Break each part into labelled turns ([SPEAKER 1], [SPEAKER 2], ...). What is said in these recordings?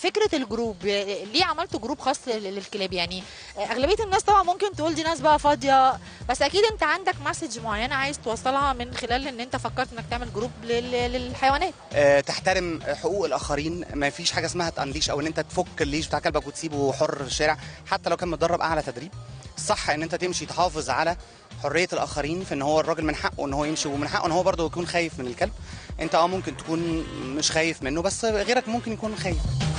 [SPEAKER 1] فكره الجروب ليه عملتوا جروب خاص لل- للكلاب يعني اغلبيه الناس طبعا ممكن تقول دي ناس بقى فاضيه بس اكيد انت عندك مسج معينه عايز توصلها من خلال ان انت فكرت انك تعمل جروب لل- للحيوانات
[SPEAKER 2] آه، تحترم حقوق الاخرين ما فيش حاجه اسمها تانليش او ان انت تفك الليش بتاع كلبك وتسيبه حر في الشارع حتى لو كان متدرب اعلى تدريب الصح ان انت تمشي تحافظ على حريه الاخرين في ان هو الراجل من حقه ان هو يمشي ومن حقه ان هو برضه يكون خايف من الكلب انت اه ممكن تكون مش خايف منه بس غيرك ممكن يكون خايف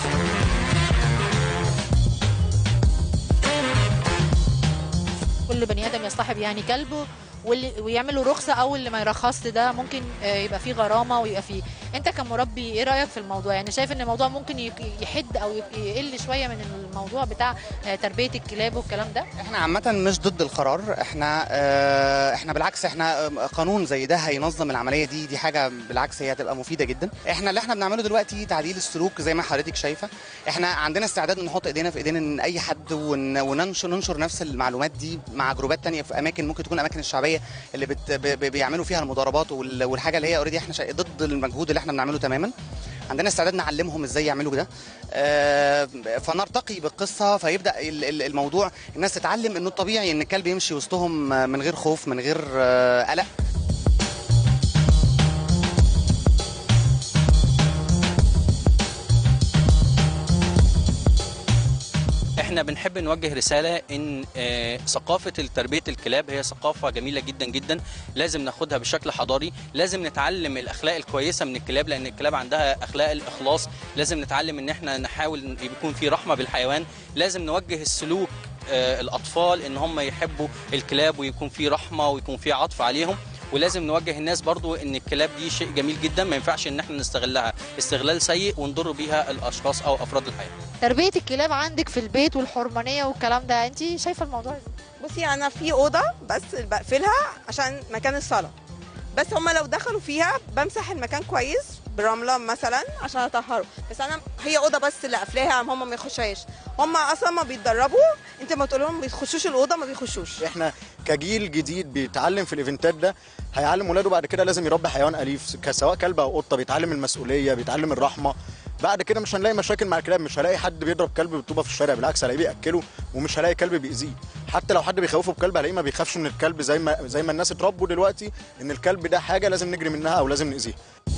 [SPEAKER 1] كل بني ادم يصطحب يعني كلبه واللي ويعملوا رخصه او اللي ما يرخصش ده ممكن آه، يبقى فيه غرامه ويبقى فيه انت كمربي ايه رايك في الموضوع يعني شايف ان الموضوع ممكن يك- يحد او يك- يقل شويه من الموضوع بتاع آه، تربيه الكلاب والكلام ده
[SPEAKER 2] احنا عامة مش ضد القرار احنا اه احنا بالعكس احنا آه، قانون زي ده هينظم العملية دي دي حاجة بالعكس هي هتبقى مفيدة جدا احنا اللي احنا بنعمله دلوقتي تعديل السلوك زي ما حضرتك شايفة احنا عندنا استعداد نحط ايدينا في ايدين إن اي حد ون- وننشر ننشر نفس المعلومات دي مع جروبات تانية في اماكن ممكن تكون اماكن الشعبية اللي بت ب- ب- بيعملوا فيها المضاربات وال- والحاجة اللي هي اوريدي احنا شا- ضد المجهود اللي احنا بنعمله تماما عندنا استعداد نعلمهم ازاي يعملوا ده آه، فنرتقي بالقصه فيبدا ال- ال- الموضوع الناس تتعلم انه الطبيعي ان الكلب يمشي وسطهم آه، من غير خوف من غير آه، قلق
[SPEAKER 3] احنا بنحب نوجه رساله ان آه، ثقافه تربيه الكلاب هي ثقافه جميله جدا جدا لازم ناخدها بشكل حضاري لازم نتعلم الاخلاق الكويسه من الكلاب لان الكلاب عندها اخلاق الاخلاص لازم نتعلم ان احنا نحاول إن يكون في رحمه بالحيوان لازم نوجه السلوك آه، الاطفال ان هم يحبوا الكلاب ويكون في رحمه ويكون في عطف عليهم ولازم نوجه الناس برضو ان الكلاب دي شيء جميل جدا ما ينفعش ان احنا نستغلها استغلال سيء ونضر بيها الاشخاص او افراد الحياه
[SPEAKER 1] تربيه الكلاب عندك في البيت والحرمانيه والكلام ده انت شايفه الموضوع ازاي
[SPEAKER 4] بصي انا في اوضه بس بقفلها عشان مكان الصلاه بس هما لو دخلوا فيها بمسح المكان كويس برمله مثلا عشان اطهره بس انا هي اوضه بس اللي قافلاها هما ما يخشهاش هما اصلا ما بيتدربوا انت ما تقول لهم ما بيخشوش الاوضه ما بيخشوش
[SPEAKER 5] احنا كجيل جديد بيتعلم في الايفنتات ده هيعلم ولاده بعد كده لازم يربي حيوان اليف ك- سواء كلب او قطه بيتعلم المسؤوليه بيتعلم الرحمه بعد كده مش هنلاقي مشاكل مع الكلاب مش هلاقي حد بيضرب كلب بالطوبه في الشارع بالعكس هلاقيه بياكله ومش هلاقي كلب بيأذيه حتى لو حد بيخوفه بكلب هلاقيه ما بيخافش من الكلب زي ما زي ما الناس اتربوا دلوقتي ان الكلب ده حاجه لازم نجري منها او لازم نأذيها